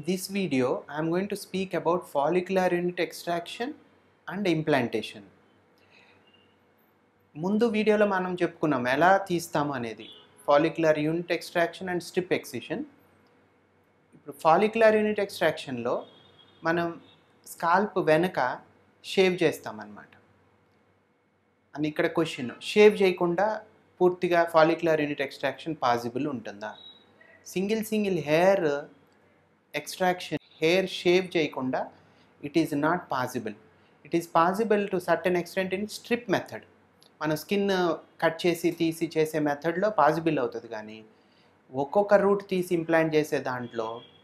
this video I am going to speak about follicular unit extraction and implantation. ముందు వీడియోలో మనం చెప్పుకున్నాం ఎలా తీస్తాము అనేది follicular unit extraction and strip excision ఇప్పుడు ఫాలిక్యులర్ యూనిట్ ఎక్స్ట్రాక్షన్లో మనం స్కాల్ప్ వెనక షేవ్ చేస్తామన్నమాట అని ఇక్కడ క్వశ్చన్ షేవ్ చేయకుండా పూర్తిగా ఫాలిక్యులర్ యూనిట్ ఎక్స్ట్రాక్షన్ పాసిబుల్ ఉంటుందా single single hair extraction hair shave చేయకుండా it is not possible it is possible to certain extent in strip method మన స్కిన్ కట్ చేసి తీసి చేసే మెథడ్లో పాసిబుల్ అవుతుంది కానీ ఒక్కొక్క రూట్ తీసి ఇంప్లాంట్ చేసే దాంట్లో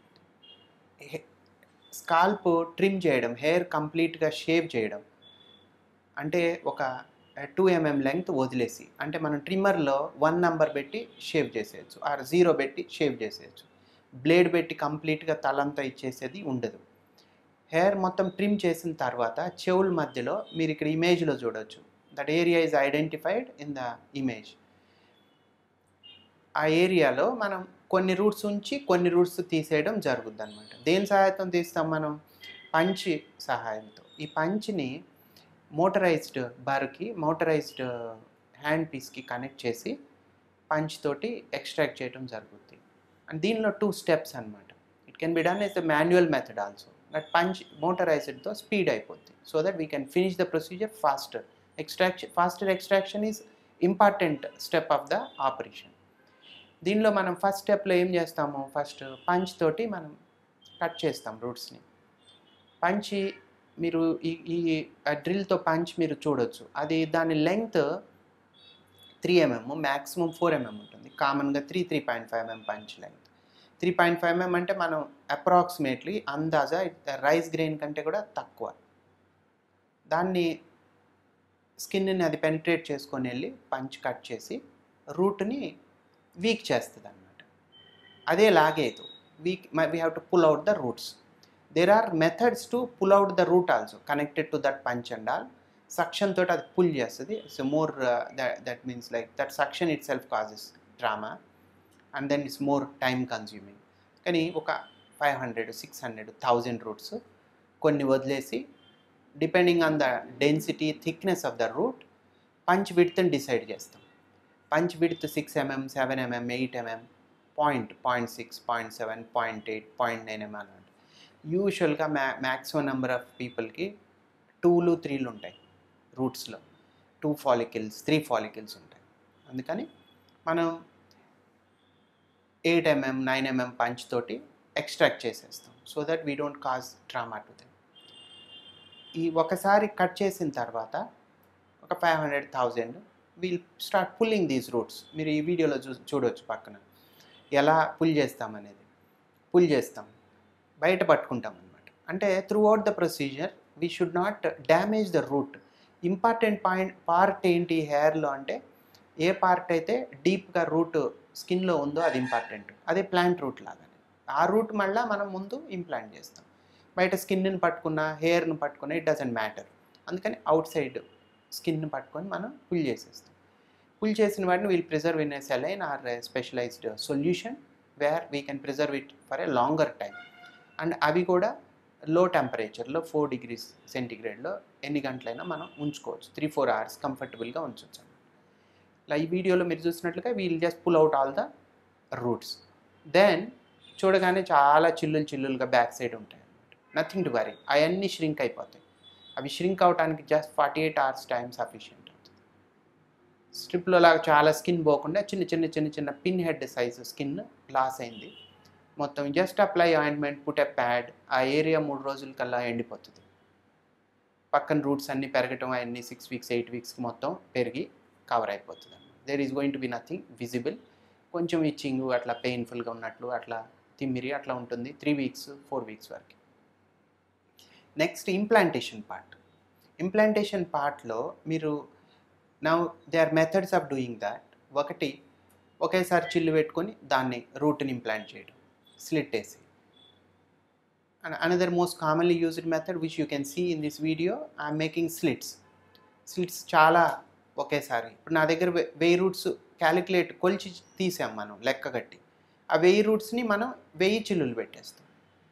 స్కాల్ప్ ట్రిమ్ చేయడం హెయిర్ కంప్లీట్గా షేవ్ చేయడం అంటే ఒక టూ ఎంఎం లెంగ్త్ వదిలేసి అంటే మనం ట్రిమ్మర్లో వన్ నెంబర్ పెట్టి షేవ్ చేసేయచ్చు ఆర్ జీరో పెట్టి షేవ్ చేసేయచ్చు బ్లేడ్ పెట్టి కంప్లీట్గా తలంతా ఇచ్చేసేది ఉండదు హెయిర్ మొత్తం ట్రిమ్ చేసిన తర్వాత చెవుల మధ్యలో మీరు ఇక్కడ ఇమేజ్లో చూడొచ్చు that area is identified in the image ఆ ఏరియాలో మనం కొన్ని రూట్స్ ఉంచి కొన్ని రూట్స్ తీసేయడం జరుగుద్ది అనమాట దేని సహాయంతో తీస్తాం మనం పంచి సహాయంతో ఈ పంచిని మోటరైజ్డ్ బార్కి మోటరైజ్డ్ హ్యాండ్ పీస్కి కనెక్ట్ చేసి పంచ్ తోటి ఎక్స్ట్రాక్ట్ చేయడం జరుగుతుంది అండ్ దీనిలో టూ స్టెప్స్ అనమాట it can be done as the manual method also that punch మోటరైజ్డ్తో స్పీడ్ అయిపోద్ది so that we can finish the procedure faster extraction faster extraction is important step of the operation దీనిలో మనం first స్టెప్లో ఏం చేస్తాము first punch తోటి మనం cut చేస్తాం రూట్స్ని పంచి మీరు ఈ ఈ డ్రిల్తో పంచ్ మీరు చూడొచ్చు అది దాని length three mm maximum four mm ఉంటుంది కామన్గా three three point five mm punch length three point five mm అంటే మనం అప్రాక్సిమేట్లీ అందాజా రైస్ గ్రెయిన్ కంటే కూడా తక్కువ దాన్ని స్కిన్ని అది పెనిట్రేట్ చేసుకొని వెళ్ళి పంచ్ కట్ చేసి రూట్ని వీక్ చేస్తుంది అనమాట అదే లాగేదు weak we have to pull out the roots there are methods to pull out the root also connected to that punch and all suction తోటి అది పుల్ చేస్తుంది so more that means like that suction itself causes trauma and then it's more time consuming కానీ ఒక five hundred six hundred thousand roots కొన్ని వదిలేసి depending on the density thickness of the root punch విడ్త్ని decide చేస్తాం punch width six mm seven mm eight mm point point six point seven point eight point nine mm అన్నమాట యూజువల్గా మ్యా maximum number of పీపుల్కి టూలు త్రీలు ఉంటాయి రూట్స్లో two follicles three follicles ఉంటాయి అందుకని మనం eight mm nine mm punch తోటి ఎక్స్ట్రాక్ట్ చేసేస్తాం so that we don't cause trauma to them ఈ ఒకసారి కట్ చేసిన తర్వాత ఒక five hundred thousand we'll start pulling these roots మీరు ఈ వీడియోలో చూ చూడవచ్చు పక్కన ఎలా పుల్ చేస్తామనేది పుల్ చేస్తాం బయట పట్టుకుంటాం అనమాట అంటే through out the procedure we should not damage the root important point part ఏంటి హెయిర్లో అంటే ఏ పార్ట్ అయితే డీప్గా రూట్ స్కిన్లో ఉందో అది ఇంపార్టెంట్ అదే ప్లాంట్ రూట్ లాగానే ఆ రూట్ మళ్ళీ మనం ముందు ఇంప్లాంట్ చేస్తాం బయట స్కిన్ని పట్టుకున్న హెయిర్ను పట్టుకున్న ఇట్ డజంట్ మ్యాటర్ అందుకని అవుట్ సైడ్ స్కిన్ పట్టుకొని మనం పుల్ చేసేస్తాం పుల్ చేసిన వాటిని we'll preserve in a saline or specialised solution where we can preserve it for a longer time and అవి కూడా లో టెంపరేచర్లో ఫోర్ డిగ్రీస్ సెంటిగ్రేడ్లో ఎన్ని గంటలైనా మనం ఉంచుకోవచ్చు త్రీ ఫోర్ అవర్స్ కంఫర్టబుల్గా ఉంచవచ్చు ఇలా ఈ వీడియోలో మీరు చూసినట్లుగా we'll just pull out all the roots then చూడగానే చాలా చిల్లులు చిల్లులుగా బ్యాక్ సైడ్ ఉంటాయి నథింగ్ టు వరీ అవన్నీ ష్రింక్ అయిపోతాయి అవి ష్రింక్ అవడానికి just forty eight hours time sufficient అవుతుంది స్ట్రిప్లో లాగా చాలా స్కిన్ పోకుండా చిన్న చిన్న చిన్న చిన్న pin head size skin loss అయింది మొత్తం just apply ointment put a pad ఆ ఏరియా మూడు రోజుల కల్లా ఎండిపోతుంది పక్కన రూట్స్ అన్నీ పెరగటం అవన్నీ సిక్స్ వీక్స్ ఎయిట్ వీక్స్కి మొత్తం పెరిగి కవర్ అయిపోతుంది there is going to be nothing visible కొంచెం ఇచ్చింగ్ అట్లా పెయిన్ఫుల్గా ఉన్నట్లు అట్లా తిమ్మిరి అట్లా ఉంటుంది త్రీ వీక్స్ ఫోర్ వీక్స్ వరకు నెక్స్ట్ ఇంప్లాంటేషన్ పార్ట్ ఇంప్లాంటేషన్ పార్ట్లో మీరు నా they are methods of doing that ఒకటి ఒకేసారి చిల్లు పెట్టుకొని దాన్ని రూట్ని ఇంప్లాంట్ చేయడం స్లిట్ వేసి and another most commonly used method which you can see in this video I'm making slits slits చాలా ఒకేసారి ఇప్పుడు నా దగ్గర వె- వెయ్యి రూట్స్ క్యాలిక్యులేట్ కొలిచి తీసాం మనం లెక్క కట్టి ఆ వెయ్యి రూట్స్ని మనం వెయ్యి చిల్లులు పెట్టేస్తాం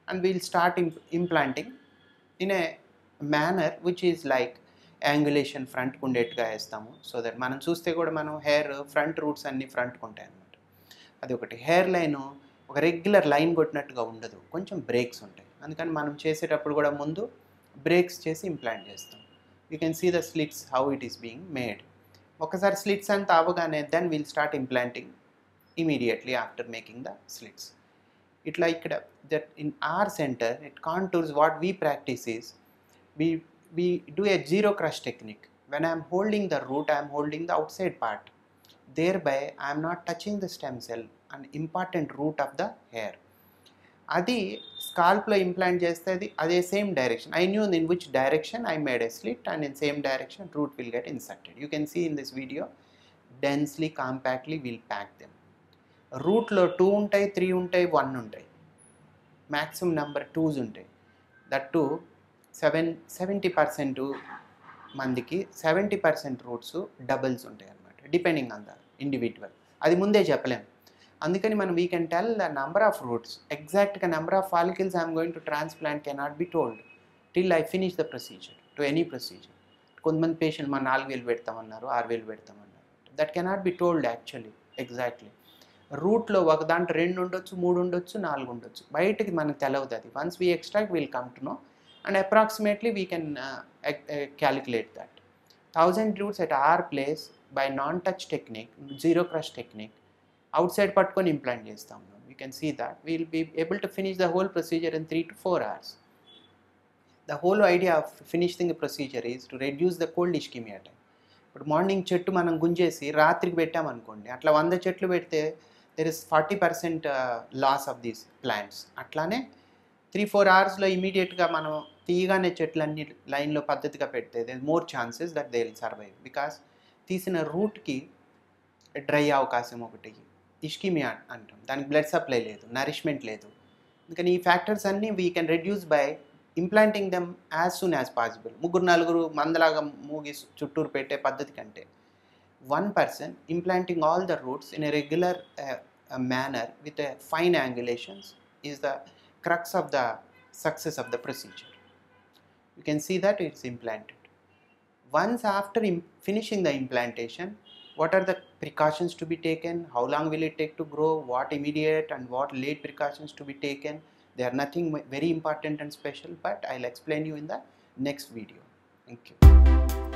and we'll start imp- implanting in a manner which is like angulation ఫ్రంట్కి ఉండేట్టుగా వేస్తాము సో దట్ మనం చూస్తే కూడా మనం హెయిర్ ఫ్రంట్ రూట్స్ అన్నీ ఫ్రంట్కి ఉంటాయి అన్నమాట అది ఒకటి హెయిర్ లైన్ ఒక రెగ్యులర్ లైన్ కొట్టినట్టుగా ఉండదు కొంచెం బ్రేక్స్ ఉంటాయి అందుకని మనం చేసేటప్పుడు కూడా ముందు బ్రేక్స్ చేసి ఇంప్లాంట్ చేస్తాం you can see the slits how it is being made ఒకసారి స్లిట్స్ అంతా అవగానే then will start implanting immediately after making the slits ఇట్లా ఇక్కడ that in our center it contours what we practice is we we do a zero crush technique when i am holding the root i am holding the outside part thereby i am not touching the stem cell an important root of the hair అది స్కాల్ప్లో implant చేస్తే అది అదే same direction I knew in which direction I made a slit and in same direction root will get inserted you can see in this video densely compactly will pack them రూట్లో two ఉంటాయి three ఉంటాయి one ఉంటాయి maximum number twos ఉంటాయి that two seven seventy percent మందికి seventy percent roots doubles ఉంటాయి అనమాట depending on the individual అది ముందే చెప్పలేం అందుకని మనం we can tell the number of roots ఎగ్జాక్ట్గా number of follicles I'm going to transplant cannot be told till I finish the procedure to any procedure కొంతమంది patient మా నాలుగు వేలు పెడతామన్నారు ఆరు వేలు పెడతామన్నారు that cannot be told actually exactly రూట్లో ఒక దాంట్లో రెండు ఉండొచ్చు మూడు ఉండొచ్చు నాలుగు ఉండొచ్చు బయటికి మనకు తెలవదు అది once we extract will come to know and approximately we can uh, ac- uh, calculate that. 1000 roots at our place by non-touch technique, zero crush technique, outside పట్టుకొని ఇంప్లాంట్ చేస్తాం you can see that we'll be able to finish the whole procedure in three to four hours the whole idea of finishing procedure is to reduce the cold ischemia time ఇప్పుడు morning చెట్టు మనం గుంజేసి రాత్రికి పెట్టామనుకోండి అట్లా వంద చెట్లు పెడితే there is forty percent loss of these plants అట్లానే త్రీ ఫోర్ అవర్స్లో ఇమీడియట్గా మనం తీయగానే చెట్లన్నీ లైన్లో పద్ధతిగా పెడితే they more chances that they will survive because తీసిన రూట్కి డ్రై అవకాశం ఒకటి ఇష్కిమియా అంటాం దానికి బ్లడ్ సప్లై లేదు నరిష్మెంట్ లేదు అందుకని ఈ ఫ్యాక్టర్స్ అన్నీ we can reduce by implanting them as soon as possible ముగ్గురు నలుగురు మందలాగా మూగి చుట్టూరు పెట్టే పద్ధతి కంటే one person implanting all the roots in a regular manner with a fine angulations is the crux of the success of the procedure. You can see that it's implanted. Once after im- finishing the implantation, what are the precautions to be taken? How long will it take to grow? What immediate and what late precautions to be taken? They are nothing very important and special, but I'll explain you in the next video. Thank you.